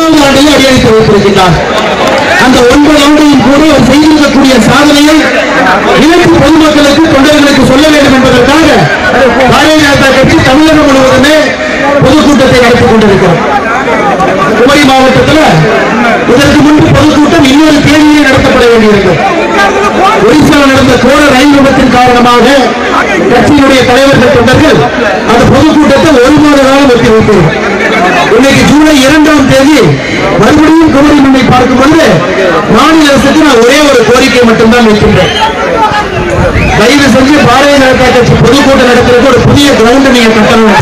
ஒன்பதாவது ஆண்டையும் அடியெடுத்து வைத்திருக்கின்றார் அந்த ஒன்பது ஆண்டையும் கூட அவர் செய்திருக்கக்கூடிய சாதனையை இலக்கு பொதுமக்களுக்கு தொண்டர்களுக்கு சொல்ல வேண்டும் என்பதற்காக பாரதிய ஜனதா கட்சி தமிழகம் முழுவதுமே பொதுக்கூட்டத்தை நடத்திக் கொண்டிருக்கிறோம் குமரி மாவட்டத்தில் இதற்கு முன்பு பொதுக்கூட்டம் இன்னொரு தேதியிலே நடத்தப்பட வேண்டியிருக்கும் ஒடிசாவில் நடந்த கோர ரயில் விபத்தின் காரணமாக கட்சியினுடைய தலைவர்கள் தொண்டர்கள் அந்த பொதுக்கூட்டத்தை ஒரு மாத காலம் ஒத்தி வைத்தோம் இன்னைக்கு ஜூலை இரண்டாம் தேதி மறுபடியும் குமரி மண்ணை பார்க்கும் பொழுது மாநில அரசுக்கு நான் ஒரே ஒரு கோரிக்கை மட்டும்தான் வைக்கின்றேன் தயவு செஞ்சு பாரதிய ஜனதா கட்சி பொதுக்கூட்டம் நடத்துறதுக்கு ஒரு புதிய கிரவுண்ட் நீங்க கட்டணும்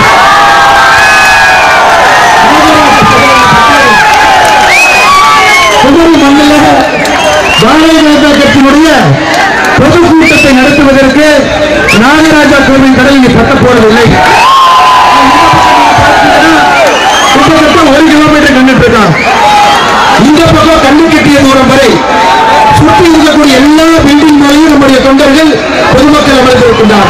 குமரி மண்ணில் பாரதிய ஜனதா கட்சியினுடைய பொதுக்கூட்டத்தை நடத்துவதற்கு நாகராஜா கோவில் கடை இங்கே கட்ட போடவில்லை கிட்டத்தட்ட ஒரு கிலோமீட்டர் நின்றுட்டு இருக்கான் இந்த பக்கம் கண்ணு கட்டிய தூரம் வரை சுற்றி இருக்கக்கூடிய எல்லா பில்டிங் மேலேயும் நம்முடைய தொண்டர்கள் பொதுமக்கள் அமர்ந்திருக்கின்றார்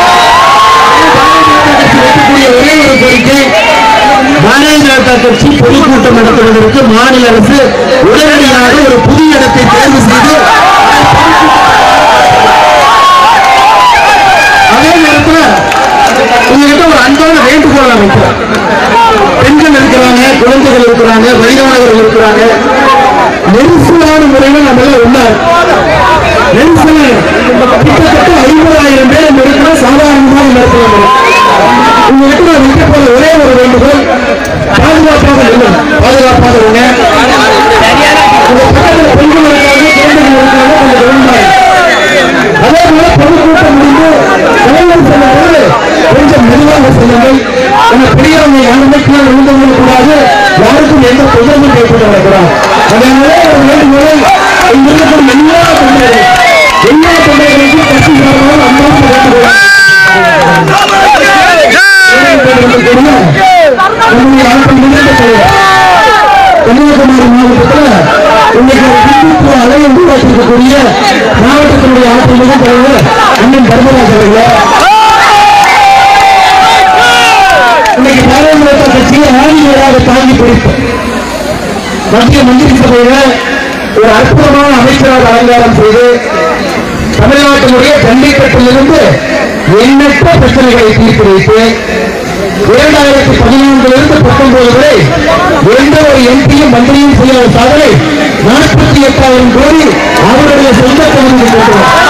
வைக்கக்கூடிய ஒரே ஒரு கோரிக்கை பாரதிய ஜனதா கட்சி பொதுக்கூட்டம் நடத்துவதற்கு மாநில அரசு உடனடியாக ஒரு புதிய இடத்தை தேர்வு செய்து அதே நேரத்தில் உங்ககிட்ட ஒரு அன்பான வேண்டுகோள் நான் வைக்கிறேன் பெண்கள் இருக்கிறாங்க குழந்தைகள் இருக்கிறாங்க வயதானவர்கள் இருக்கிறாங்க நெரிசலான முறையில் நம்ம எல்லாம் உண்டாரு நெரிசல் கிட்டத்தட்ட ஐம்பதாயிரம் பேர் இந்த இடத்துல சாதாரணமாக நடத்துவாங்க உங்ககிட்ட நான் வைக்க போற ஒரே ஒரு வேண்டுகோள் பாதுகாப்பாக இல்லை பாதுகாப்பாக இருங்க உங்க பக்கத்துல பெண்கள் இருக்காங்க குழந்தைகள் இருக்காங்க கொஞ்சம் கவனமாக அதே போல பொதுக்கூட்டம் முடிந்து தலைவர் செல்லும் போது கொஞ்சம் மெதுவாக செல்லுங்கள் நம்ம பெரியவங்க யாருமே கீழே விழுந்து விடக்கூடாது யாருக்கும் எந்த தொந்தரவும் ஏற்பட்டு வரக்கூடாது அதனால ஒரு வேண்டுகோளை இங்க இருக்கக்கூடிய எல்லா தொண்டர்களும் எல்லா தொண்டர்களுக்கும் கட்சி சார்பாக அம்மாவுக்கு வேண்டுகோள் நம்முடைய ஆட்கள் நினைந்த தலைவர் கன்னியாகுமரி மாவட்டத்தில் இன்னைக்கு ஒரு இந்துத்துவ அலையை உருவாக்கியிருக்கக்கூடிய மாவட்டத்தினுடைய ஆட்கள் மிக தலைவர் அண்ணன் தர்மராஜ் அவர்கள் இன்னைக்கு பாரதிய ஜனதா கட்சியை ஆணியராக தாங்கி பிடிப்பு மத்திய மந்திரி சபையில ஒரு அற்புதமான அமைச்சராக அலங்காரம் செய்து தமிழ்நாட்டினுடைய ஜல்லிக்கட்டிலிருந்து எண்ணற்ற பிரச்சனைகளை தீர்த்து வைத்து இரண்டாயிரத்தி பதினான்கிலிருந்து பத்தொன்பது வரை எந்த ஒரு எம்பியும் மந்திரியும் செய்யாத சாதனை நாற்பத்தி எட்டாயிரம் கோடி அவருடைய சொந்த பகுதியில் கொண்டுள்ளார்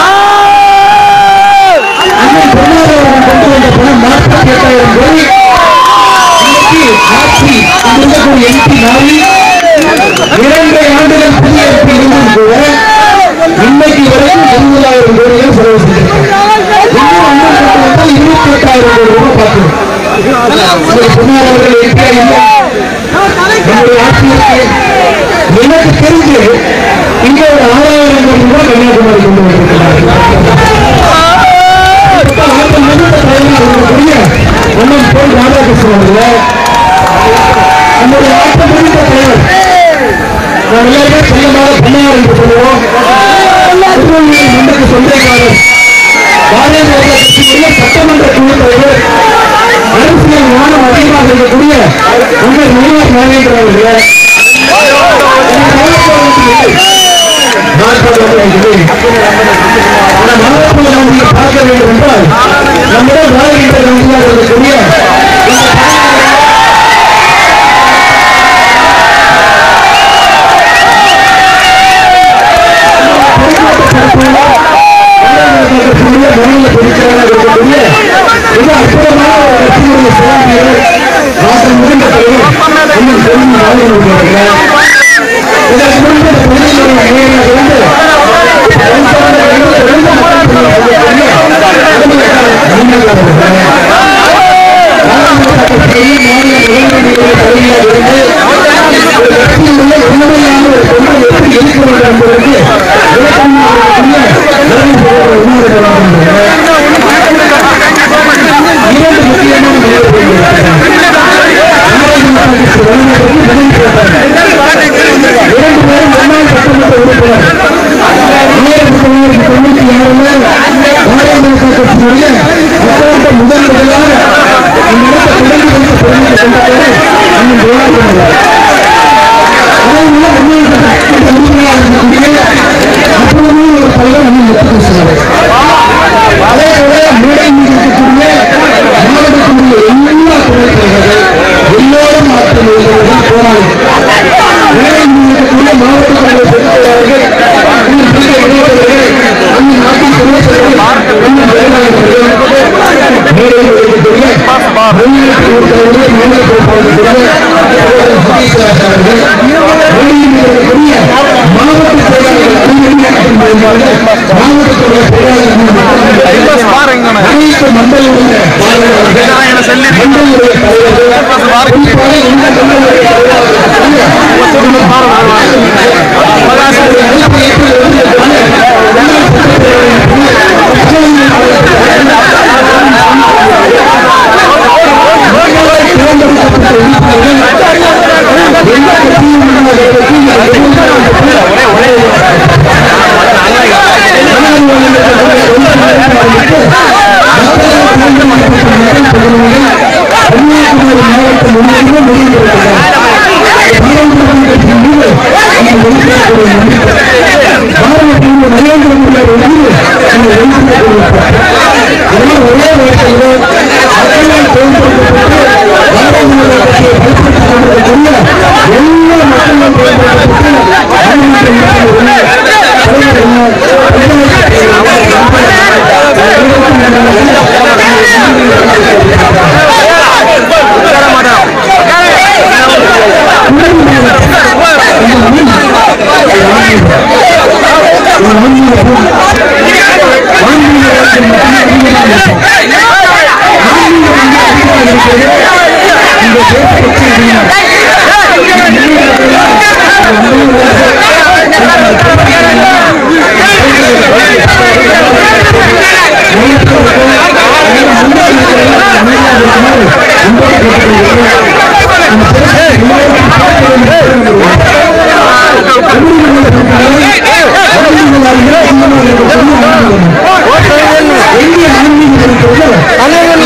அண்ணன் பொருளாதாரம் கொண்டு வந்த பணம் நாற்பத்தி எட்டாயிரம் கோடி இன்னைக்கு ஆட்சி இருக்கக்கூடிய எம்பி மாறி இரண்டு ஆண்டுகள் புதிய எம்பி இருந்தும் கூட இன்னைக்கு வரைக்கும் இருபதாயிரம் கோடிகள் செலவு செஞ்சிருக்காங்க இன்னும் அண்ணன் கொண்டு வந்தால் இருபத்தி எட்டாயிரம் கோடி ரூபாய் பார்க்கணும் பொன்னாளர்கள் எம்பியா இல்லை நம்முடைய ஆட்சியிற்கு எனக்கு தெரிஞ்சு இங்க ஒரு ஆறாயிரம் கோடி ரூபாய் கன்னியாகுமரி கொண்டு வந்திருக்கிறார்கள் ஆட்கள் மிகுந்த தலைவராக இருக்கக்கூடிய அண்ணன் பொன் ராதாகிருஷ்ணன் அவர்கள் நம்முடைய ஆட்கள் மிகுந்த தலைவர் நாம் எல்லாருமே செல்லமாக பண்ணார் என்று சொல்லுவோம் திருவள்ளுவர் மன்றக்கு சொந்தக்காரர் பாரதிய ஜனதா கட்சியுடைய சட்டமன்ற குழு தலைவர் அரசியல் ஞானம் அதிகமாக இருக்கக்கூடிய அண்ணன் முனிவர் நாகேந்திரன் அவர்கள் பார்க்க வேண்டும் என்றால் நம்மிடம் வாழ்கின்ற நம்பியாக இருக்கக்கூடிய மிக அற்புதமான ஒரு கட்சியுடைய சிறப்பியர் ஆற்றல் மிகுந்த தலைவர் இன்னும் பெரும் வாழ்ந்து கொண்டிருக்கிறார் இதற்கு முன்பு இந்த பகுதியினுடைய மேயராக இருந்து மின்சார இரண்டு இரண்டு மக்கள் செய்யக்கூடிய அறிஞர் அவர்கள் ராமநாதபுரம் கட்சியில் மாநில இளைஞர்களுடைய தலைவியாக இருந்து ஒரு கட்சியிலுள்ள உண்மையான ஒரு தொண்டை எப்படி இருக்க வேண்டும் என்பதற்கு விளக்கம் இருக்கக்கூடிய நிறைவு உணர்வுகளாக இரண்டு முக்கியமான நிலைகள் இரண்டு பேரும் முன்னாள் சட்டமன்ற உறுப்பினர் ஆயிரத்தி தொள்ளாயிரத்தி தொண்ணூத்தி ஆறுல பாரதிய ஜனதா கட்சியுடைய அக்கௌண்ட முதல் முதலாக இந்த இடத்தை தொடங்கி வைத்த பெருமை கொண்டவர் அண்ணன் ஜெயலலிதா அவர்கள். இருக்கக்கூடிய அற்புதமான ஒரு தலைவர் நம்ம முத்துகிருஷ்ணன் அதே போல மேடை மீது இருக்கக்கூடிய மாவட்டத்தினுடைய எல்லா துறைத் தலைவர்கள் எல்லோரும் ஆற்றல் உள்ளவர்கள் போராளி மேடை மீது இருக்கக்கூடிய மாவட்டத்தினுடைய பொறுப்பாளர்கள் இன்னும் பிற இளைஞர்கள் இன்னும் நாட்டின் துணைத்தலைவர்கள் இன்னும் வேளாளர்கள் மேடையில் இருக்கக்கூடிய வெளிநாட்டு உறுப்பினர்கள் மாநில பொறுப்பாளர்கள் சதீஷ்ராஜ் அவர்கள் வெளியில் இருக்கக்கூடிய மாவட்ட செயலாளர்கள் மாவட்டத்துடைய செயலாளர்கள் அனைத்து மண்டலுடைய பார்வையாளர்கள், மண்டலுடைய தலைவர்கள், குறிப்பாக இந்த மண்டலுடைய கன்னியாகுமரி மாவட்டம் முழுவதும் வெளியிட்டிருக்கிறார் நரேந்திர மோடி ஒரே வார்த்தையில மக்களால் தேர்ந்தெடுக்கப்பட்டு பாராளுமன்ற கட்சியை கைப்பற்றிக் கொண்டிருக்கக்கூடிய எல்லா மக்களும் தேர்ந்தெடுக்கப்பட்டு பாராளுமன்ற இந்திய ஆன்மீக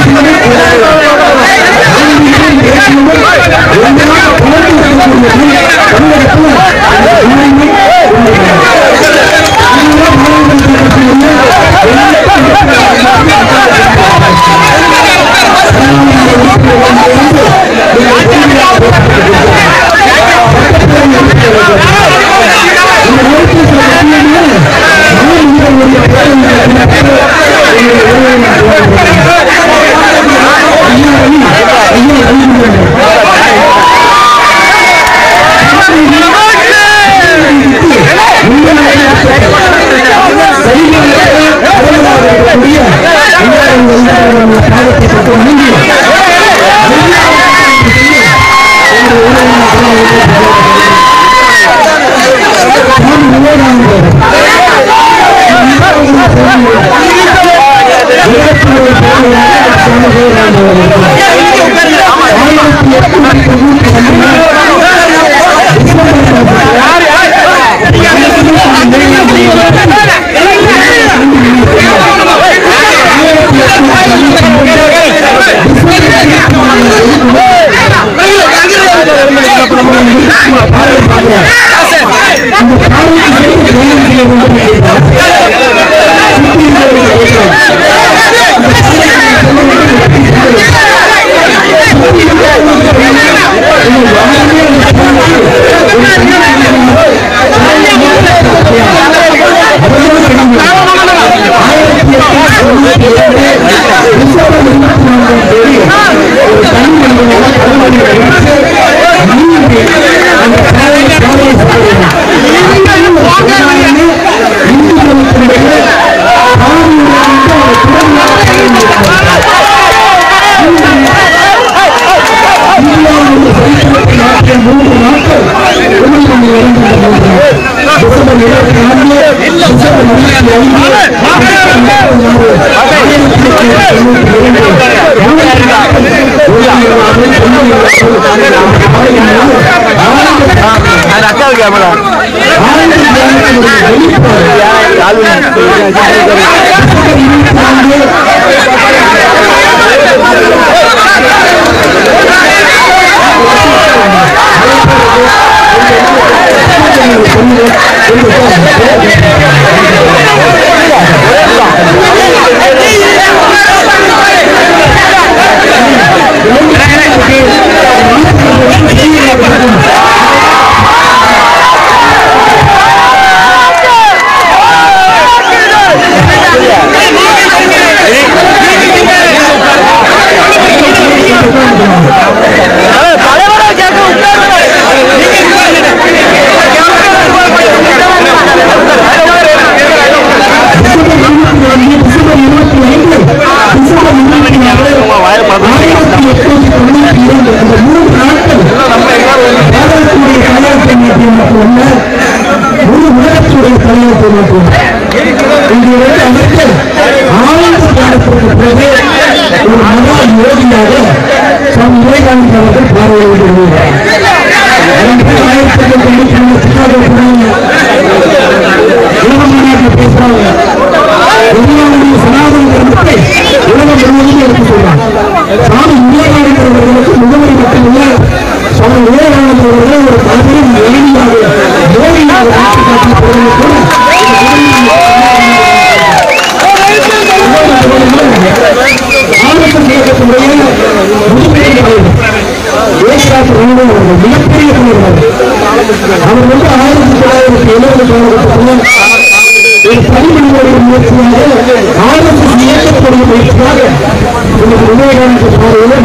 மூன்று நாட்கள் திருமணம் வருகின்ற டிசம்பர் இருபத்தி நான்கு டிசம்பர் இருபத்தி அக்கா கேமரா ஐந்து டாக்டர் ராமு அவர்கள் மிகப்பெரிய தலைவர் அவர் வந்து ஆயிரத்தி தொள்ளாயிரத்தி எழுபது காலகட்டத்தில் ஒரு பணிமணிகளுடைய முயற்சியாக ஆர்எஸ்எஸ் இயக்கக்கூடிய முயற்சியாக இன்னைக்கு விவேகானந்த பாதையில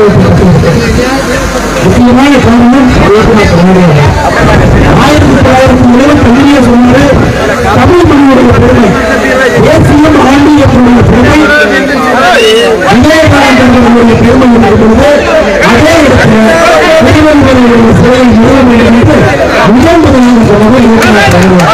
முக்கியமான காரணம் இயக்குனர் கலைஞர். ஆயிரத்தி தொள்ளாயிரத்தி எழுபத்தி அஞ்சிலே சொன்னாரு தமிழ் மொழியுடைய பெருமை தேசியம் ஆண்டியத்தினுடைய பெருமை விவேகானந்தனுடைய பெருமை என்று இருக்கிறது அதே இடத்துல திருவள்ளுவருடைய சிலையை நிறுவ வேண்டும் என்று முதல் முதலாக சொன்னது இயக்குனர் கலைஞர்.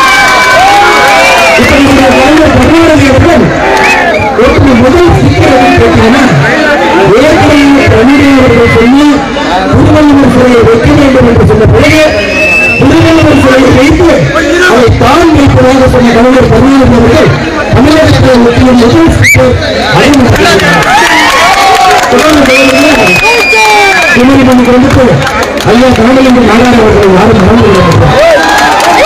இப்ப இந்த கலைஞர் கருணாநிதியவர்கள் ஒரு முதல் சிக்கல் எதுன்னு கேட்டீங்கன்னா ஏற்கனவே கவிதையவர்கள் சொல்லி திருவள்ளுவர் சிலையை வைக்க வேண்டும் என்று சொன்ன பிறகு திருவள்ளுவர் சிலையை வைத்து அதை தான் வைப்பதாக சொன்ன கலைஞர் கருணாநிதி அவர்கள் தமிழகத்தில் முக்கிய முதல் சிக்கல் திருமணத்துக்கு வந்துட்டு ஐயா கனகலிங்கம் நாடார் அவர்கள் யாரும் மறந்து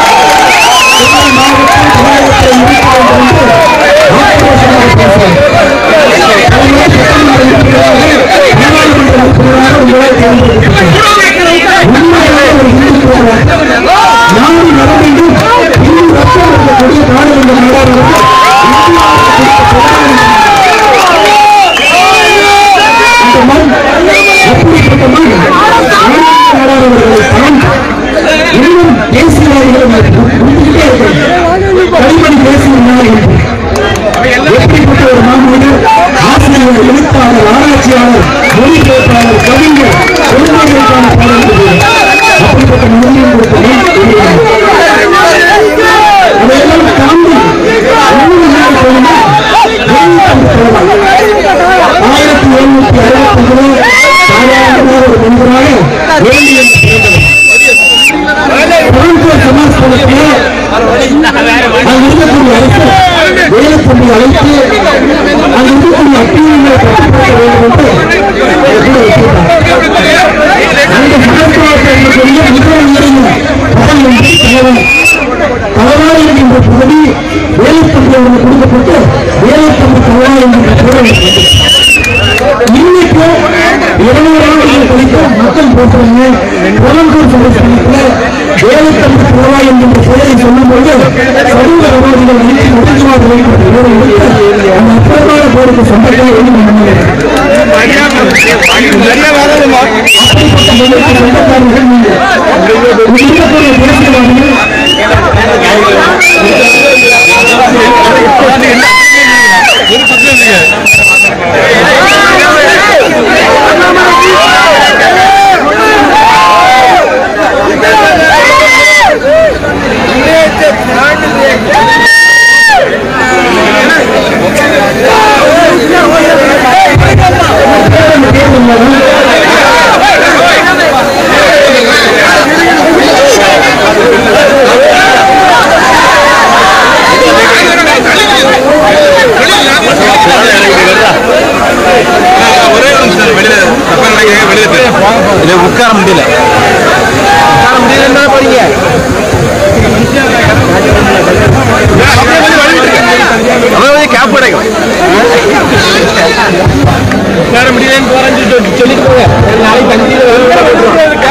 இன்னும் தேசியவாதிகள் கடிமணி பேசியிருந்தார்கள் எப்படிப்பட்ட ஒரு மாமனிதர் ஆசிரியர் எழுத்தாளர் ஆராய்ச்சியாளர் மொழிபெயர்ப்பாளர் கவிஞர் குழந்தைகளுக்கான பாடல்கள் அப்படிப்பட்ட மனிதன் கொடுத்த அதையெல்லாம் தாண்டி இன்னும் என்ன சொல்லணும்னா, எழுத்தாளர் சொல்லலாம். ஆயிரத்தி எழுநூத்தி அறுபத்தி சாதாரண ஒரு மனிதராக வேண்டி என்று பிறந்தவர் பிராந்திய சமாஜ் படத்திலே அங்கு இருக்கக்கூடிய அரசு வேலைப்பள்ளி அழைத்து அங்கு இருக்கக்கூடிய அப்பியங்களை கட்டுப்படுத்த வேண்டும் என்று அதை கூட வச்சிருக்கார். அந்த சமத்துவத்தை சொல்லி முதல் உயர்ந்த பதவி என்று தலைவர் தவறான என்கின்ற பதவி வேலைப்பள்ளி அவர்கள் கொடுக்கப்பட்டு வேலைப்பள்ளி தவறா என்கின்ற பெயரை இன்னைக்கு இருநூறு ஆண்டுகள் கழித்து மக்கள் போட்டுறாங்க புலம்பூர் சமஸ்கிருதத்தில் வேலைத்தம்பி புலவா என்கின்ற பெயரை சொல்லும்போது சமூக விரோதிகள் அனைத்து முடக்குவாத அந்த அற்புதமான போருக்கு சொந்தத்தை எழுதி சொந்தக்காரர்கள் நீங்கள் இருக்கக்கூடிய பேசுகிறார்கள் ஒரே நிமிஷம் வெளியில தப்பா நினைக்கிறீங்க வெளியில போய். இல்ல உட்கார முடியல உட்கார முடியலன்னா போறீங்க கேப் கிடைக்கும் உட்கார முடியலன்னு போறேன்னு சொல்லிட்டு சொல்லிட்டு போங்க நாளைக்கு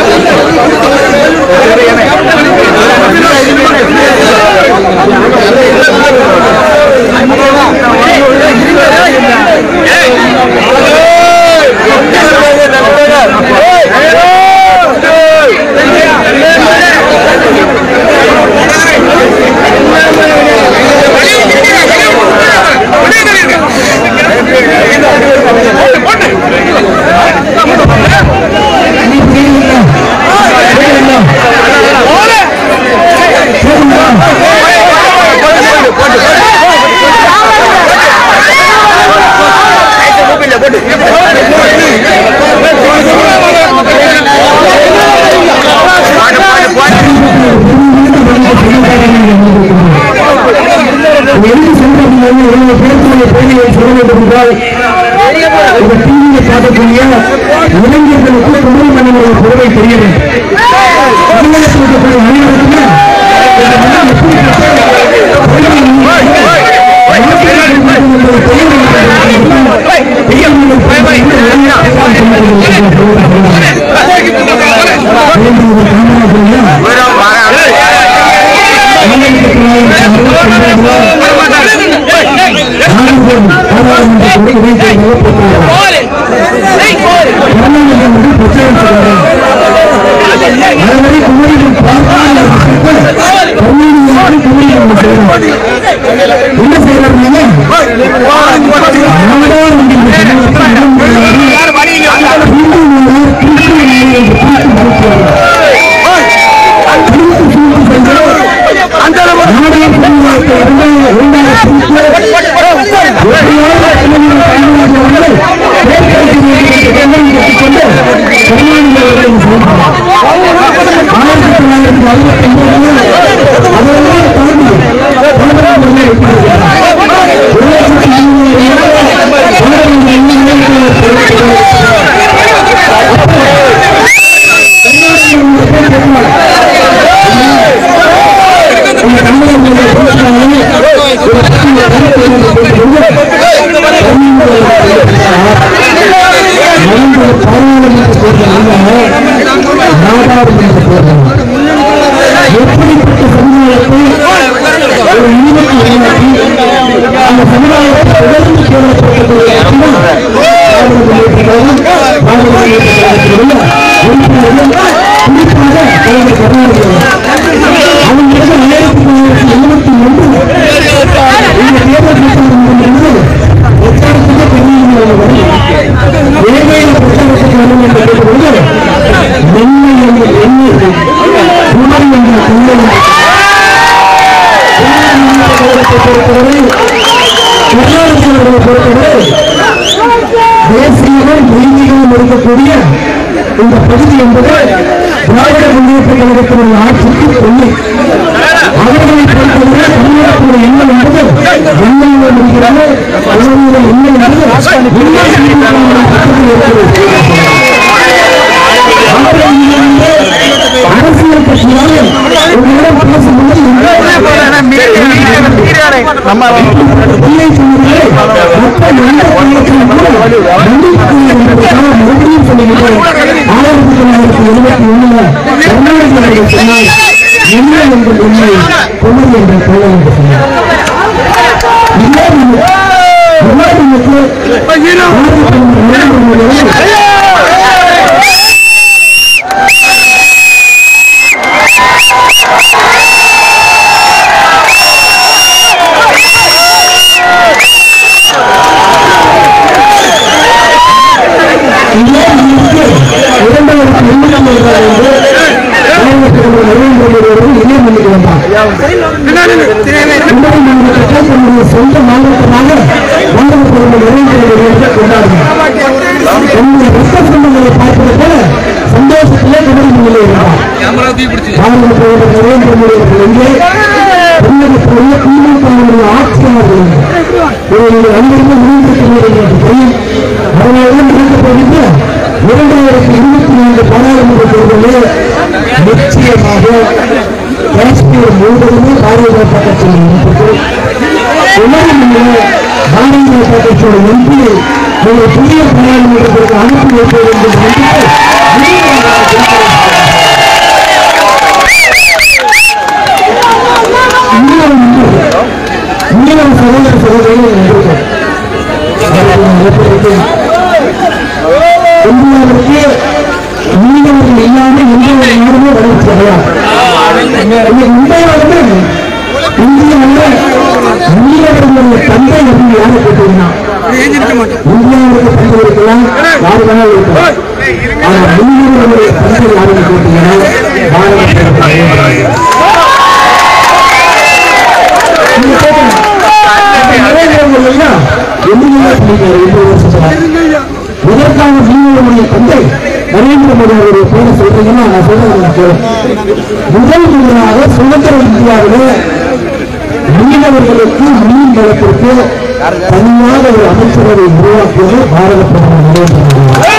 எதுக்கு சொல்றீங்க இவ்வளவு பேருக்குரிய பேரையை சொல்ல வேண்டும் என்றால் இந்த டிவியை பார்க்கக்கூடிய இளைஞர்களுக்கு தமிழ் மன்னனுடைய பொருளை தெரிய வேண்டும் தமிழகத்தில் இருக்கக்கூடிய அனைவருக்குமே இந்த மன்னன் எப்படிப்பட்ட பொருளை வேண்டியவர் காமராஜர் ஆயிரத்தி தொள்ளாயிரத்தி அறுபத்தி ஒன்பதுல நாகர்கோவில் பாராளுமன்றத்தோடு இடைத்தேர்தலை போட்டியிட்டார் கருணாநிதி வந்து பிரச்சாரம் செய்தார் அதுவரை குமரிகள் பார்க்காத கருணாநிதி குமரிகள் செய்தார் என்ன செய்யறாரு நாடாளுமன்ற இந்து மொழி கிறிஸ்துவ மொழி என்று பிரித்து போட்டுவார்கள் பிரித்து சூழ்ந்து சென்று நாடக சமுதாயத்தை இரண்டாக இரண்டாக பிரித்து எப்படியாவது கலைஞர் கருணாநிதி அவர்கள் ஏற்படுத்தி வேண்டும் என்று எண்ணம் பெற்றுக்கொண்டு கருணாநிதி அவர்கள் செயல்பட்டார் ஆயிரத்தி தொள்ளாயிரத்தி அறுபத்தி ஒன்பதுல அதெல்லாம் தாண்டி கருணாநிதி வெற்றியிருக்கிறார் ஒரு லட்சத்தி எப்படிப்பட்ட சமுதாயத்தை ஒரு இனிமத்தை உருவாக்கி அந்த சமுதாயத்தை தொடர்ந்து கேவலப்படுத்தக்கூடிய குறிப்பாக கலைஞர் கருணாநிதி அவங்களுக்கு ஆயிரத்தி தொள்ளாயிரத்தி எழுபத்தி ஒன்று இந்த தேர்தல் பிரச்சாரம் என்பது பிரச்சாரத்துக்கு கருணாநிதி வரும் ஏழையின் பிரச்சாரத்துக்கு வரும் என்று கேட்டபோது மென்மை என்ற எண்ணெய் குமரி என்ற கொள்ளை பொறுத்தவரை கர்நாடகத்தை பொறுத்தவரை தேசியமும் தெய்வீகமும் இருக்கக்கூடிய இந்த பகுதி என்பது திராவிட முன்னேற்ற கழகத்தினுடைய ஆட்சிக்கு தொல்லை அவர்களை பொறுத்தவரை தமிழகத்தினுடைய எண்ணம் என்பது எண்ணெயில் இருக்கிறது அவர்களுடைய எண்ணம் என்பது உண்மை நீதிமன்றங்களின் பக்கத்தில் இருக்கிறது. அரசியல் கட்சியாக உங்களிடம் பேசும்போது நம்ம பிள்ளை சொல்லுகிறேன் மற்ற எந்த பள்ளிக்கும் கூட நம்பிக்கை என்பதற்காக மறுபடியும் சொல்லுகிறேன் ஆயிரத்தி தொள்ளாயிரத்தி எழுபத்தி ஒண்ணுல கர்நாடக அவர்கள் சொன்னார் என்ன என்ற உண்மை குமரி என்ற கொள்ளை என்று சொன்னார் இதே நமக்கு இதே நமக்கு பாரத பிரதமர் நரேந்திர மோடி அவர்கள் இரண்டாயிரத்தி ஒன்பதாம் ஆண்டு தமிழகத்தில் நரேந்திர மோடி அவர்கள் இதே மண்ணுக்கு வந்தார் குமரி மாவட்டத்தை தன்னுடைய சொந்த மாவட்டமாக வந்தக பிரதமர் நரேந்திர மோடி அவர்கள் கொண்டாடினார் தன்னுடைய ரத்த சொந்தங்களை பார்ப்பது போல சந்தோஷத்திலே குமரி மண்ணிலே இருந்தார் பாரத பிரதமர் நரேந்திர மோடி அவர்கள் எங்கே தமிழகத்தில் உள்ள திமுகவுடைய ஆட்சியாளர்கள் இதை நீங்கள் அனைவருமே முடிந்திருக்கிறீர்கள் என்று தெரியும் அதனால்தான் இருக்கப்போகின்ற இரண்டாயிரத்தி இருபத்தி நான்கு பாராளுமன்ற தேர்தலில் நிச்சயமாக காஷ்மீர் முழுவதுமே பாரதிய ஜனதா கட்சியில் இருப்பது உலகில் பாரதிய ஜனதா கட்சியோட எம்பியை நீங்கள் புதிய பாராளுமன்றத்திற்கு அனுப்பி வைக்க வேண்டும் என்று இன்னொரு இன்னொரு சகோதர சகோதரிகள் வந்திருக்கோம் இந்தியாவிற்கு மீனவர்கள் இல்லாமல் எந்த ஒரு நாடுமே வளர்ச்சி அடையாது இந்தியா வந்து இந்தியாவில் மீனவர்களுடைய தந்தை அப்படின்னு யாரை கேட்டீங்கன்னா இந்தியாவுக்கு தந்தை இருக்கலாம் யாரு வேணாலும் இருக்கலாம் ஆனா மீனவர்களுடைய தந்தை யாருன்னு கேட்டீங்கன்னா பாரத பிரதமர் நீங்க கேட்கணும். அப்ப நரேந்திர மோடி எல்லாம் எங்கேயுமே பண்ணிருக்காரு எண்பது வருஷத்துல இதற்கான மீனவருடைய தந்தை நரேந்திர மோடி அவருடைய பேரை சொல்றீங்கன்னா நான் சொல்றது உங்களுக்கு கேளுங்க. முதல் முதலாக சுதந்திர இந்தியாவிலே மீனவர்களுக்கு மீன் வளத்திற்கு தனியாக ஒரு அமைச்சரவை உருவாக்கியது பாரத பிரதமர் நரேந்திர மோடி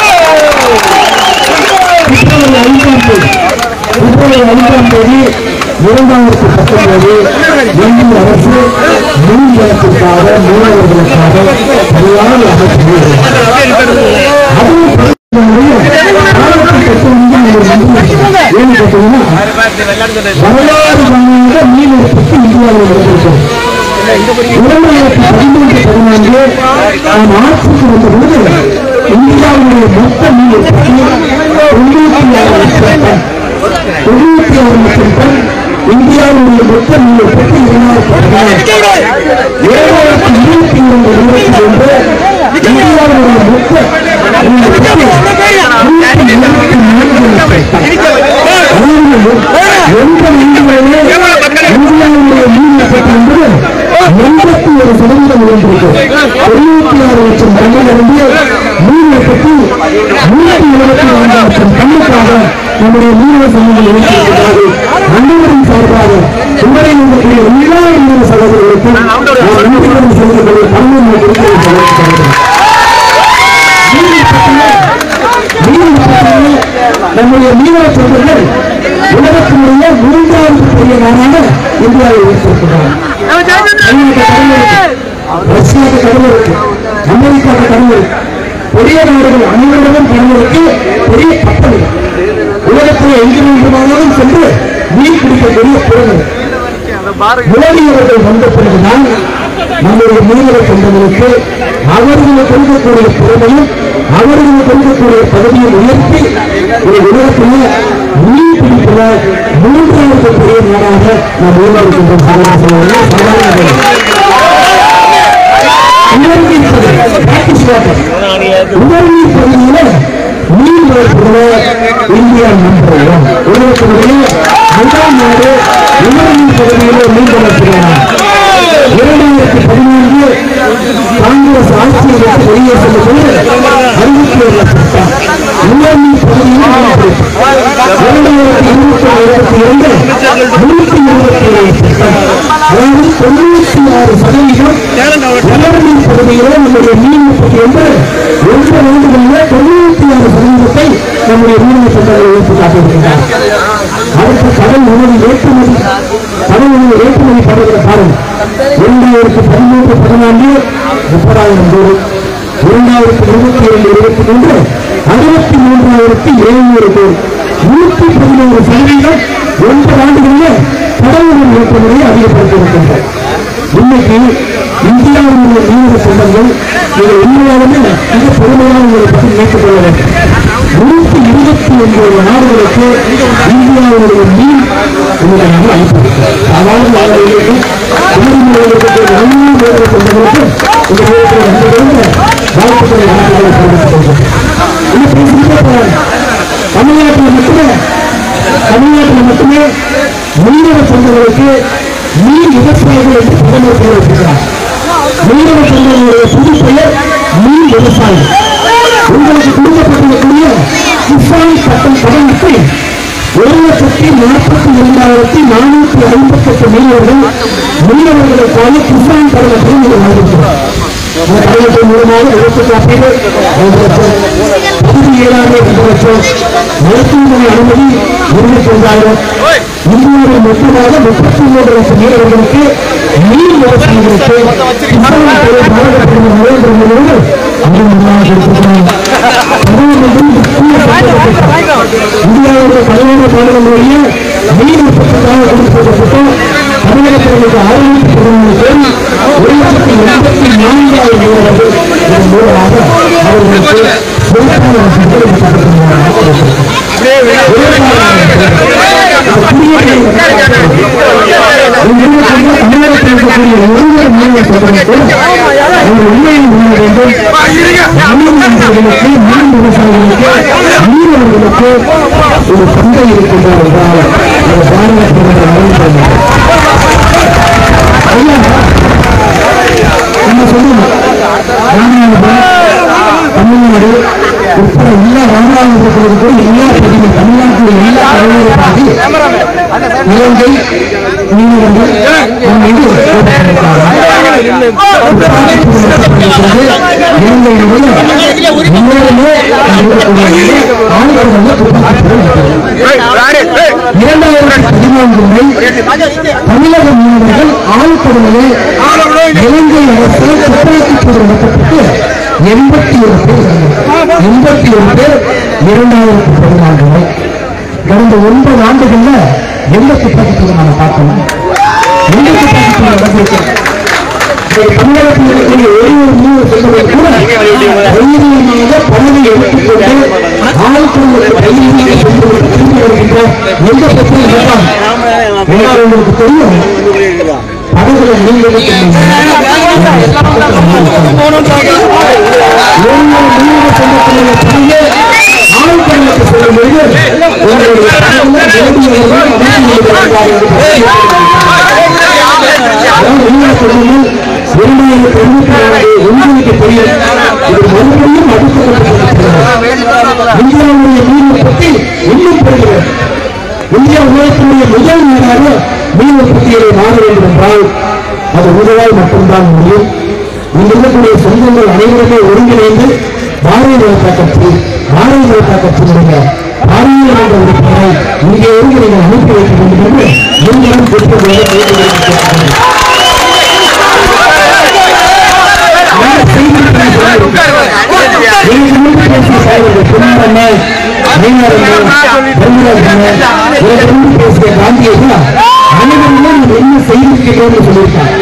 பிப்ரவரி ஐந்தாம் தேதி பிப்ரவரி ஐந்தாம் தேதி இரண்டாயிரத்தி பத்தொன்பது இந்திய அரசு மீன் வளத்திற்காக மீனவர்களுக்காக சரியான அமைப்பு அதுவும் பிரதமருடைய ஆயிரத்தி பத்தொன்பது ஒரு மந்திரி ஏன்னு கேட்டீங்கன்னா வரலாறு பண்ணாத மீன் உற்பத்தி இந்தியாவில் நடந்திருக்கிறது இரண்டாயிரத்தி பதிமூன்று பதினான்கு நாம் ஆட்சிக்கு வந்த பொழுது இந்தியாவுடைய மொத்த மீன் உற்பத்தி தொண்ணூத்தி ஆறு லட்சம் டன் தொண்ணூத்தி ஆறு லட்சம் டன் இந்தியாவுடைய மொத்த மீன் உற்பத்தி இரண்டாயிரத்தி பதினாறு ஏழாயிரத்தி இருபத்தி இரண்டு இருபத்தி ஒன்று இந்தியாவுடைய மொத்த மீன் உற்பத்தி நூற்றி இருபத்தி நான்கு லட்சம் டன் எந்த இந்தியாவிலே இந்தியாவுடைய மீன் உற்பத்தி என்பது எண்பத்தி ஒரு சதவீதம் உயர்ந்திருக்கிறது தொண்ணூத்தி ஆறு லட்சம் டன்னிலிருந்து மீன் உற்பத்தி நூற்றி இருபத்தி நான்கு லட்சம் டன்னுக்காக நம்முடைய மீனவ சங்கங்கள் இணைத்திருக்கிறார்கள் அனைவரின் சார்பாக உங்களை இருக்கக்கூடிய எல்லா மீனவ சகோதரர்களுக்கும் நான் நன்றிகளும் செலுத்தக்கூடிய பல்வேறு குறிப்புகளை தெரிவித்துக் மீன் உற்பத்தியில் நம்முடைய மீனவ சகோதரர்கள் உலகத்தினுடைய மூன்றாவது பெரிய நாடாக இந்தியாவை உயர்த்திருக்கிறார்கள் சைனாக்கு கடல் இருக்கு ரஷ்யாவுக்கு கடல் இருக்கு அமெரிக்காவுக்கு கடல் இருக்கு பெரிய நாடுகள் அனைவரிடமும் கடல் இருக்கு பெரிய கப்பல் இருக்கு உலகத்தில் எங்கு வேண்டுமானாலும் சென்று மீன் பிடிக்கக்கூடிய திறமை உலகியவர்கள் வந்த பிறகுதான் நம்முடைய மீனவ சொந்தங்களுக்கு அவர்கள் கொடுக்கக்கூடிய திறமையும் அவர்கள் கொடுக்கக்கூடிய பகுதியை உயர்த்தி ஒரு உலகத்தில் மீன் பிடிப்புல மூன்றாவது பெரிய நாடாக நாம் உருவாக்கின்றோம் சாதாரண சாதாரண உணர்நீர் பகுதி practice water. உணர்நீர் பகுதியில மீன் வளர்ப்புல இந்தியா நம்பர் ஒன் உலகத்தினுடைய முதல் நாடு உணர்நீர் பகுதியில மீன் வளர்ப்புகிறார் இரண்டாயிரத்தி பதினான்கு காங்கிரஸ் ஆட்சியை விட்டு வெளியே செல்லும்போது அறுபத்தி ஏழு லட்சம் உணர்நீர் பகுதியில் இரண்டாயிரத்தி இருபத்தி இருபத்தி இரண்டு நூற்றி இருபத்தி ஏழு லட்சம் அதாவது தொண்ணூற்றி ஆறு சதவீதம் உணர்நீர் பகுதியிலே நம்முடைய மீன் உற்பத்தி என்று ஒன்று ஆண்டுகளிலே தொண்ணூற்றி ஆறு சதவீதத்தை நம்முடைய மீன் சட்டங்களை உயர்த்தி காட்டியிருக்கிறார் அடுத்து கடல் உணவு ஏற்றுமதி கடல் உணவு ஏற்றுமதி படுகிற பாருங்க இரண்டாயிரத்தி பதிமூன்று பதினான்கு முப்பதாயிரம் கோடி இரண்டாயிரத்தி இருபத்தி இரண்டு இருபத்தி மூன்று அறுபத்தி மூன்றாயிரத்தி எழுநூறு கோடி நூற்றி பதினோரு சதவீதம் ஒன்பது ஆண்டுகளிலே கடல் உணவு ஏற்றுமதியை அதிகப்படுத்தியிருக்கின்றன இன்னைக்கு இந்தியாவுடைய மீனவ சொந்தங்கள் இதை உண்மையாலுமே மிக பெருமையான உங்களை பற்றி நினைத்துக் கொள்ள வேண்டும் நூற்றி இருபத்தி ஒன்பது நாடுகளுக்கு இந்தியாவுடைய மீன் உண்மையாக அனுப்பியிருக்கிறது சாதாரண நாடுகளுக்கு உணவுகளுக்கு நல்ல மீனவ சொந்தங்களுக்கு இந்த நேரத்தில் நன்றிகளும் வாழ்த்துக்களை நன்றிகளை தெரிவித்துக் கொள்கிறேன் இன்னும் பேசிக்கிட்டே போறாங்க தமிழ்நாட்டில் மட்டுமே தமிழ்நாட்டில் மட்டுமே மீனவ சொந்தங்களுக்கு மீன் விவசாயிகள் என்று பிரதமர் பெயர் வைக்கிறார் மீனவ சொந்தங்களுடைய புது பெயர் மீன் விவசாயி உங்களுக்கு கொடுக்கப்பட்டிருக்கக்கூடிய கிசான் சட்டம் கடனுக்கு ஒரு லட்சத்தி நாற்பத்தி இரண்டாயிரத்தி நானூற்றி ஐம்பத்தி எட்டு மீனவர்கள் மீனவர்களுக்கான கிசான் கடனத்தை நீங்கள் வழங்குகிறோம் இந்த கடனத்தின் மூலமாக விவசாய காப்பீடு ஒரு லட்சம் பகுதி ஏழாயிரம் ரெண்டு லட்சம் மருத்துவமனை அனுமதி இருபத்தி ஒன்றாயிரம் இந்தியாவில் மொத்தமாக முப்பத்தி மூன்று லட்சம் மீனவர்களுக்கு மீன் விவசாயிகளுக்கு கிசான் பெயர் பாரத பிரதமர் நரேந்திர மோடி அவர்கள் அறிமுகமாக கொடுத்திருக்கிறார் பிரதமர் இந்தியாவுடைய பதினேழு மாநிலங்களுடைய மீன் உற்பத்திக்காக கொடுக்கப்பட்ட தமிழகத்திற்கு ஆயிரத்தி பதினொன்று கோடி ஒரு லட்சத்தி எண்பத்தி நான்காயிரம் வீரர்கள் இதன் மூலமாக அவர்களுக்கு சிறப்பான வசதிகளை தமிழகத்தில் இருக்கக்கூடிய ஒவ்வொரு மீனவ சோதனைக்கும் ஒரு உண்மையை உணர வேண்டும் மீன் நண்பர்களுக்கு மீன் விவசாயிகளுக்கு மீனவர்களுக்கு ஒரு சந்தை இருக்கின்றார் என்றால் அது பாரத பிரதமர் நரேந்திர மோடி ஐயா நம்ம சொல்லுங்க ராமநாதபுரம் தமிழ்நாடு உட்பட எல்லா ராமநாதபுரத்தில் கூட எல்லா பகுதியும் தமிழ்நாட்டில் எல்லா கடலோர பகுதி இலங்கை மீனவர்கள் நம்ம மீது இரண்டாயிரத்தி பதினான்கு தமிழக மீனவர்கள் ஆழ்கடலிலே இலங்கை அரசால் துப்பாக்கி சூடு நடத்தப்பட்டு எண்பத்தி ஒரு பேர் எண்பத்தி ஒரு பேர் இரண்டாயிரத்தி பதினான்கு கடந்த இந்த ஒன்பது ஆண்டுகள்ல எந்த துப்பாக்கித்தூரை நம்ம பார்க்கணும் எந்த துப்பாக்கித்தூரை நடந்திருக்கோம் தமிழகத்தில் இருக்கக்கூடிய ஒரே ஒரு மூவர் சொல்வதை கூட தைரியமாக பதவி எடுத்துக்கொண்டு ஆழ்குழுவுக்கு தைரியமாக சென்று திரும்பி வருகின்ற எந்த பிரச்சனையும் இருக்காங்க ஏன்னா உங்களுக்கு தெரியும் படகுல நீங்கள் ஆழ்கடலுக்கு செல்லும் பொழுது உங்களுடைய படகுல வேண்டியவர்கள் அதாவது உண்மையை சொல்லணும் இரண்டாயிரத்தி இருபத்தி நாலு உங்களுக்கு தெரியும் இது மறுபடியும் அடுக்கப்பட்டிருக்கிறது இந்தியாவுடைய மீன் உற்பத்தி இன்னும் பெறுகிறது இந்தியா உலகத்தினுடைய முதல் நாடாக மீன் உற்பத்தியை மாற வேண்டும் என்றால் அது உங்களால் மட்டும்தான் முடியும் இங்க இருக்கக்கூடிய சொந்தங்கள் அனைவருமே ஒருங்கிணைந்து பாரதிய ஜனதா கட்சி பாரதிய ஜனதா கட்சியினுடைய பாராளுமன்ற உறுப்பினரை இங்கே இருந்து நீங்கள் அனுப்பி வைக்க வேண்டும் என்று நீங்களும் கொடுப்பதாக கேட்டுக்கொள்கிறேன் நான் செய்திருக்கிறேன் எனக்கு முன்பு பேசிய சாயர்கள் பொன்னம்மா மீனவர்கள் தர்மராஜன் எனக்கு முன்பு பேசிய காந்தியடிகள் அனைவருமே நம்ம என்ன செய்திருக்கிறோம்னு சொல்லியிருக்காங்க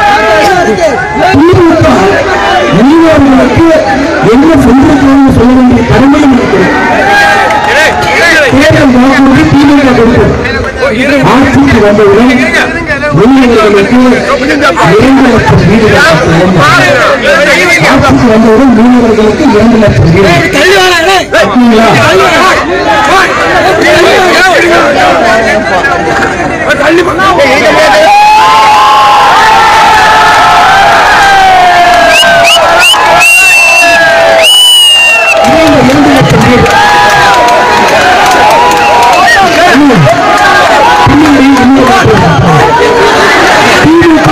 திமுக மீனவர்களுக்கு என்ன செஞ்சிருக்கிறோம்னு சொல்ல வேண்டிய கடமை இருக்கிறது தேர்தல் வாக்குறுதி திமுக கொடுத்தது ஆட்சிக்கு வந்தவுடன் மீனவர்களுக்கு இரண்டு லட்சம் வீடுகள் கட்டுவோம். ஆட்சிக்கு வந்தவுடன் மீனவர்களுக்கு இரண்டு லட்சம் வீடுகள் கட்டுவீங்களா? இந்த இரண்டு லட்சம் வீடு பின்னாடி இன்னொரு திமுக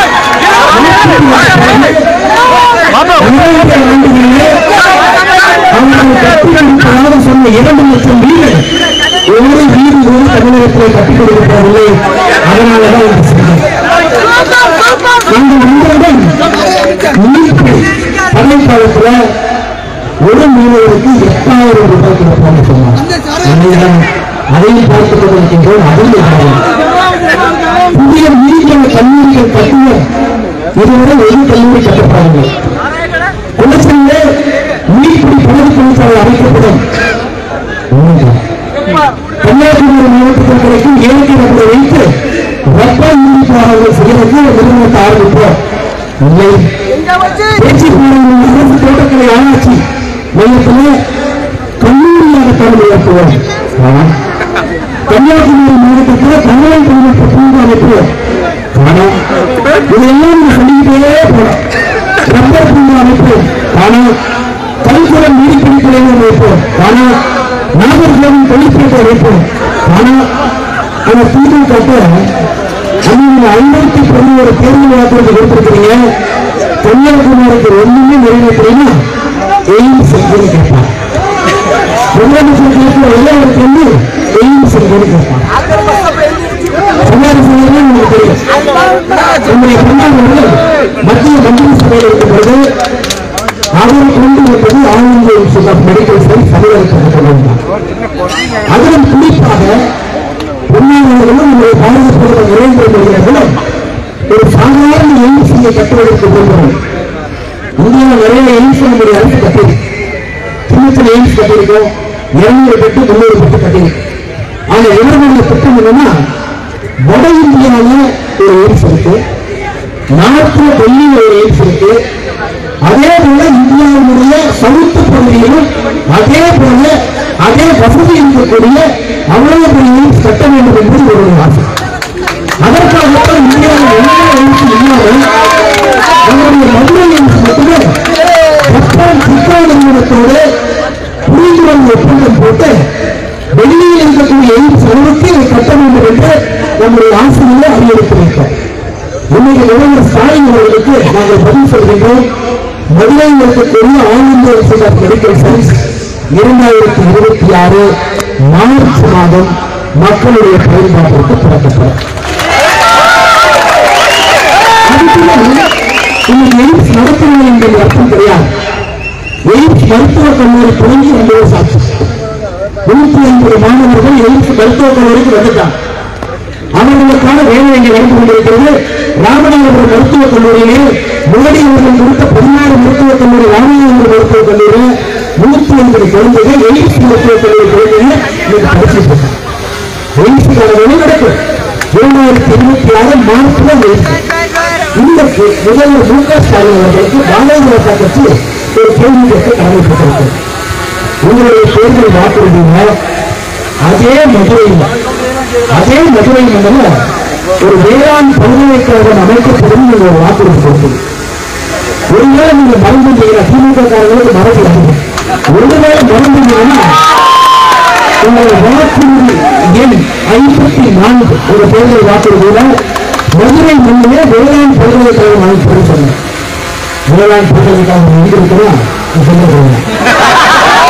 இரண்டாயிரத்தி ஆண்டுகளிலே அவர்கள் கட்டி கொடுப்பதாக சொன்ன இரண்டு லட்சம் வீடு ஒவ்வொரு வீடு கூட தமிழகத்தில் கட்டிக் கொடுக்கப்படவில்லை அதனாலதான் இந்த செய்தி இந்த உங்களுடன் மீட்பு பள்ளி காலத்துல ஒரு மீனவருக்கு எட்டாயிரம் ரூபாய் கொடுப்பாங்க சொன்னாங்க என்னிடம் அதையும் பார்த்துக் கொண்டிருக்கின்றோம் அதுவும் எட்டாயிரம் புதிய மீன்கள் கல்லூரிகள் கட்டுவ இதுவரை ஒரு கல்லூரி கட்டப்படவில்லை குளச்சலிலே மீன்பிடி படகு தொழிற்சாலை அமைக்கப்படும் உண்மைதான். கன்னியாகுமரி மாவட்டத்தில் கிடைக்கும் இயற்கை ரப்பரை வைத்து ரப்பர் மீன்பாடுகள் செய்யறதுக்கு ஒரு நிறுவனத்தை ஆரம்பிப்போம் இல்லை பேச்சு பாடங்கள் அரசு தோட்டக்கலை ஆராய்ச்சி மையத்திலே கல்லூரியாக தமிழ் உயர்த்துவோம் ஆனால் கன்னியாகுமரி மாவட்டத்தில் தகவல் தொழில்நுட்ப பூங்கா அமைப்புவோம் ஆனால் இதையெல்லாம் நீங்க சொல்லிக்கிட்டே போலாம் ரப்பர் பூங்கா அமைப்போம் ஆனால் கல்குளம் நீதிப்படி நிலையம் வைப்போம் ஆனால் நாகர்கோவில் தொழிற்பேட்டை வைப்போம் ஆனால் அந்த தீர்வு கட்ட நீங்க ஐநூத்தி பதினோரு தேர்வு வாக்குறுதி கொடுத்திருக்கிறீங்க கன்னியாகுமரிக்கு ஒண்ணுமே நிறைவேற்றீங்கன்னா எய்ம்ஸ் செஞ்சு கேட்பான் முதலமைச்சர் கேட்கிற எல்லாருக்கு வந்து எய்ம்ஸ் செஞ்சு கேட்பான் சொன்னாரு சொன்னது உங்களுக்கு தெரியும் நம்முடைய பிரதமர் மத்திய மந்திரி சபையில் இருக்கும் பொழுது அவர் கொண்டு வந்தது ஆனந்த இன்ஸ்டியூட் ஆஃப் மெடிக்கல் சயின்ஸ் தமிழகத்துக்கு கொண்டு வந்தார் அதிலும் குறிப்பாக பொன்னாளர்களும் நம்முடைய பாரத பிரதமர் நரேந்திர மோடி அவர்களும் ஒரு சாதாரண எய்ம்ஸியை கட்டுவதற்கு போகிறோம் இந்தியாவில் நிறைய எய்ம்ஸ் நம்முடைய அரசு கட்டியிருக்கு சின்ன சின்ன எய்ம்ஸ் கட்டியிருக்கோம் இருநூறு பெட்டு முன்னூறு பெட்டு கட்டியிருக்கு ஆனா இவர்களுடைய திட்டம் என்னன்னா வட இந்தியாவில் ஒரு எய்ம்ஸ் இருக்கு நார்த்ல டெல்லியில் ஒரு எய்ம்ஸ் இருக்கு அதே போல இந்தியாவினுடைய சவுத்து பகுதியிலும் அதே போல அதே வசதி இருக்கக்கூடிய அவ்வளவு பெரிய எய்ம்ஸ் கட்ட வேண்டும் என்பது ஒரு ஆசை அதற்காகத்தான் இந்தியாவில் எந்த எய்ம்ஸ் இல்லாமல் நம்முடைய மதுரை எய்ம்ஸ் மட்டுமே ஜப்பான் சிக்கா நிறுவனத்தோடு புரிந்துணர்வு ஒப்பந்தம் போட்டு டெல்லியில் இருக்கக்கூடிய எய்ம்ஸ் அளவுக்கு இதை கட்ட வேண்டும் என்று நம்முடைய ஆசிரியரை அறிவுறுத்தியிருக்கிறோம் இன்னைக்கு முதல்வர் ஸ்டாலின் அவர்களுக்கு நாங்கள் பதில் சொல்கின்றோம் மதுரையில் இருக்கக்கூடிய ஆனந்த இன்ஸ்டியூட் ஆஃப் மெடிக்கல் சயின்ஸ் இரண்டாயிரத்தி இருபத்தி ஆறு மார்ச் மாதம் மக்களுடைய பயன்பாட்டிற்கு திறக்கப்படும் அதுக்குள்ள இன்னைக்கு எய்ம்ஸ் நடத்தணும் என்பது அர்த்தம் கிடையாது எய்ம்ஸ் மருத்துவக் கல்லூரி தொடங்கி ரெண்டு வருஷம் ஆச்சு நூத்தி ஐம்பது மாணவர்கள் எழுத்து மருத்துவக் கல்லூரிக்கு வந்துட்டாங்க அவர்களுக்கான வேலை இங்கே நடந்து கொண்டிருக்கிறது ராமநாதபுரம் மருத்துவக் கல்லூரியிலே மோடி அவர்கள் கொடுத்த பதினாறு மருத்துவக் கல்லூரி ராமநாதபுரம் மருத்துவக் கல்லூரியில் நூத்தி ஐம்பது குழந்தைகள் எய்ட்ஸ் மருத்துவக் கல்லூரி குழந்தைகள் இன்னைக்கு படிச்சுட்டு இருக்காங்க எய்ட்ஸுக்கான வேலை நடக்கும் இரண்டாயிரத்தி இருபத்தி ஆறு மார்ச்ல எய்ட்ஸ் இன்றைக்கு முதல்வர் மு க ஸ்டாலின் அவர்களுக்கு பாரதிய ஜனதா கட்சி ஒரு கேள்வி கேட்க கடமைப்பட்டிருக்கிறது உங்களுடைய தேர்தல் வாக்குறுதியில அதே மதுரையில் அதே மதுரை மண்டல ஒரு வேளாண் பல்கலைக்கழகம் அமைக்கப்படும் நீங்க ஒரு வாக்குறுதி கொடுத்தது ஒருவேளை நீங்க மறந்துட்டீங்க திமுக காரங்களுக்கு மறந்து ஒருவேளை மறந்துட்டீங்கன்னா உங்களுடைய வாக்குறுதி எண் ஐம்பத்தி நான்கு ஒரு தேர்தல் வாக்குறுதியில மதுரை மண்ணிலே வேளாண் பல்கலைக்கழகம் அமைக்கப்படும் சொன்னேன் வேளாண் பல்கலைக்கழகம் எங்க இருக்கிறா சொல்லுங்க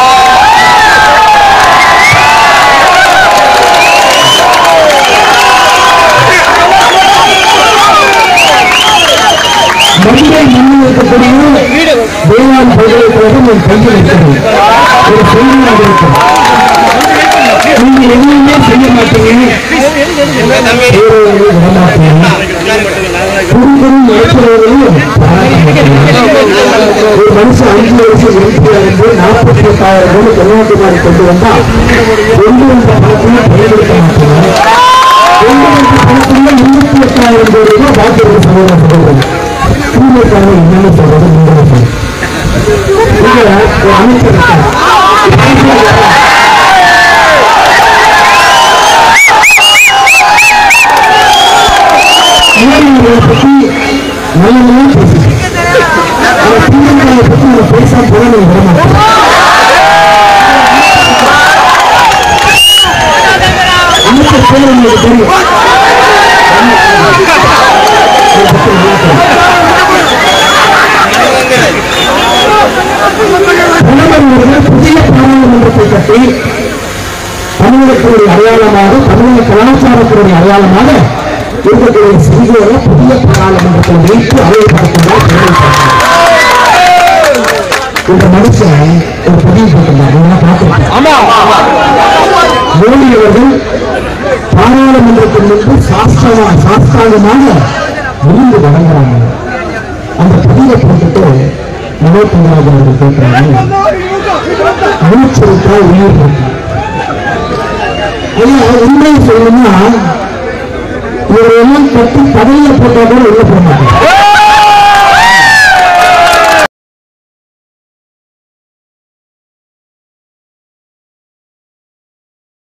மதுரை மண்ணில் இருக்கக்கூடிய வேளாண் பல்கலைக்கழகம் என் கையில் இருக்கிறது ஒரு செய்தியாக இருக்கும் நீங்க எதுவுமே செய்ய மாட்டீங்க வேறொரு விட மாட்டீங்க குறுகுறும் நடத்துறவர்களும் பாராட்ட மாட்டீங்க ஒரு மனுஷன் அஞ்சு வருஷம் எம்பியா இருந்து நாற்பத்தி எட்டாயிரம் கோடி கன்னியாகுமரி கொண்டு வந்தா கொண்டு வந்த பணத்தையும் பயன்படுத்த மாட்டீங்க கொண்டு வந்த பணத்துல இருபத்தி எட்டாயிரம் கோடி ரூபாய் பாக்கி இருக்கு சமூக சகோதரர்கள் திமுக என்னன்னு சொல்றது நீங்களே சொல்லுங்க. இங்க ஒரு அமைச்சர் இருக்கார். மோடியை பத்தி நல்லதா பேசுறேன் அவர் திமுகவை பத்தி நம்ம பேசா போல நீங்க விட மாட்டேன் அமைச்சர் பேர் உங்களுக்கு தெரியும் இதை பத்தி நல்லா தெரியும். பிரதமர் அவர்கள் புதிய பாராளுமன்றத்தை கட்டி தமிழகத்தினுடைய அடையாளமாக தமிழக கலாச்சாரத்தினுடைய அடையாளமாக இருக்கக்கூடிய செய்திகளை புதிய பாராளுமன்றத்தை வைத்து அவையப்படுத்துகிறார் இந்த மனுஷன் ஒரு பதிவு போட்டிருந்தார் நான் பார்த்திருக்கேன் மோடி அவர்கள் பாராளுமன்றத்தின் முன்பு சாஸ்திரமா சாஸ்திராங்கமாக விழுந்து வழங்குறாங்க அந்த பதிவை போட்டுட்டு நவோத்தமராஜ் அவர்கள் கேட்கிறாங்க மூச்சு விட்டா உயிர் இருக்கு ஐயா உண்மையை சொல்லணும்னா இவரெல்லாம் கட்டி கடல்ல போட்டா கூட உள்ள போக மாட்டாங்க